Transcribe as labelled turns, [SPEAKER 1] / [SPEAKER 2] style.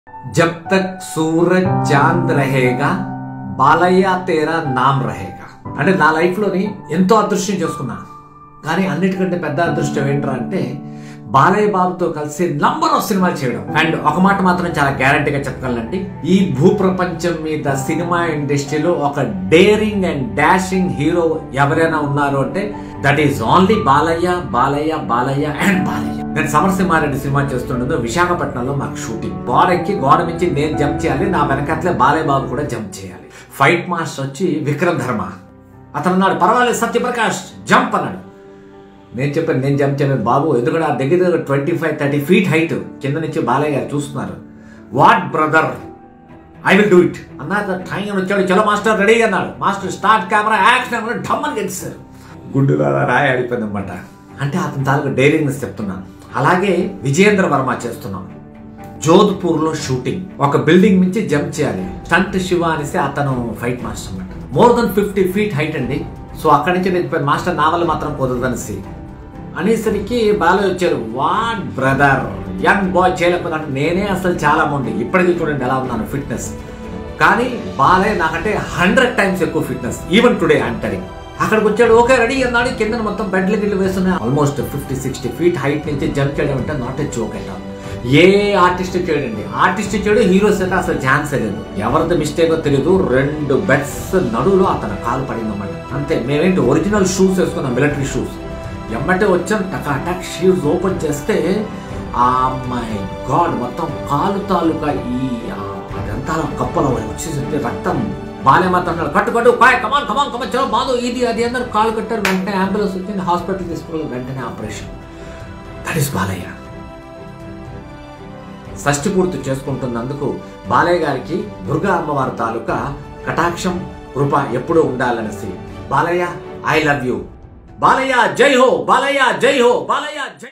[SPEAKER 1] जब तक सूरज चांद रहेगा బాలయ్య తేరా నామ్ రహేగా అంటే నా లైఫ్ లోని ఎంతో అదృష్టం చేసుకున్నా కానీ అన్నిటికంటే పెద్ద అదృష్టం ఏంట్రా అంటే బాలయ్య బాబుతో కలిసి నంబర్ ఆఫ్ సినిమాలు చేయడం అండ్ ఒక మాట మాత్రం చాలా గ్యారంటీగా చెప్పగలండి ఈ భూప్రపంచం మీద సినిమా ఇండస్ట్రీలో ఒక డేరింగ్ అండ్ డాషింగ్ హీరో ఎవరైనా ఉన్నారు అంటే that is only Balayya Balayya Balayya and Balayya నేను సమరసింహారెడ్డి సినిమా చేస్తుండదు విశాఖపట్నంలో మాకు షూటింగ్ గోడ ఎక్కి గోడ నుంచి నేను జంప్ చేయాలి నా వెనకట్లే బాలయ్య బాబు కూడా జంప్ చేయాలి ఫైట్ మాస్టర్ వచ్చి విక్రమ్ ధర్మ అతను అన్నాడు పర్వాలేదు సత్యప్రకాష్ జంప్ అన్నాడు నేను చెప్పాను నేను జంప్ చేయలేదు బాబు ఎందుకంటే ఆ దగ్గర దగ్గర twenty five thirty feet height కింద నుంచి బాలయ్య గారు చూస్తున్నారు what brother I will do it అన్నాక టైం వచ్చాడు చలో మాస్టర్ రెడీ అన్నాడు మాస్టర్ స్టార్ట్ కెమెరా యాక్షన్ అన్నాడు ఢమ్మని గెలిచారు గుండెలో అలా రాయి ఆడిపోయింది అనమాట అంటే అతని తాలూకు డైరింగ్నెస్ చెప్తున్నాను అలాగే విజయేంద్ర వర్మ చేస్తున్నాం జోధ్పూర్లో షూటింగ్ ఒక బిల్డింగ్ నుంచి జంప్ చేయాలి స్టంట్ శివ అనేసి అతను ఫైట్ మాస్టర్ అన్నమాట more than fifty feet height అండి సో అక్కడి నుంచి నేను మాస్టర్ నా వల్ల మాత్రం కుదరదనేసి అనేసరికి బాలయ్య వచ్చారు వాట్ బ్రదర్ యంగ్ బాయ్ చేయలేకపోతే అంటే నేనే అసలు చాలా బాగుంది ఇప్పటికీ చూడండి ఎలా ఉన్నాను ఫిట్నెస్ కానీ బాలయ్య నాకంటే హండ్రెడ్ టైమ్స్ ఎక్కువ ఫిట్నెస్ ఈవెన్ టుడే అంటది అక్కడికి వచ్చాడు ఓకే రెడీ అన్నాడు కింద మొత్తం బెడ్లు గిడ్లు వేస్తున్నాయి almost fifty sixty feet height నుంచి జంప్ చేయడం అంటే నాట్ ఎ జోక్ అంట ఏ ఆర్టిస్ట్ చేయడండి ఆర్టిస్ట్ చేయడం హీరోస్ అయితే అసలు ఛాన్స్ లేదు ఎవరిది మిస్టేకో తెలియదు రెండు బెడ్స్ నడువులో అతను కాలు పడిందన్నమాట అంతే మేమేంటి ఒరిజినల్ షూస్ వేసుకున్నాం మిలిటరీ షూస్ ఎమ్మటే వచ్చాం టకా టక్ షూస్ ఓపెన్ చేస్తే ఆ మై గాడ్ మొత్తం కాలు తాలూకా ఈ ఆ, అదంతా కప్పలో వచ్చేసి రక్తం బాలే మాత్రం అన్నాడు, కట్టు కట్టు కాయ్ కమాన్ కమాన్ కమాన్ చలో బాదు ఇది అది అందరు కాలు కట్టారు వెంటనే అంబులెన్స్ వచ్చింది హాస్పిటల్ తీసుకుని వెంటనే ఆపరేషన్ దట్ ఈస్ బాలయ్య షష్టి పూర్తి చేసుకుంటున్నందుకు బాలయ్య గారికి దుర్గా అమ్మవారి తాలూకా కటాక్షం కృప ఎప్పుడూ ఉండాలనేసి Balayya I love you Balayya జై హో బాలయ్య జై హో బాలయ్య జై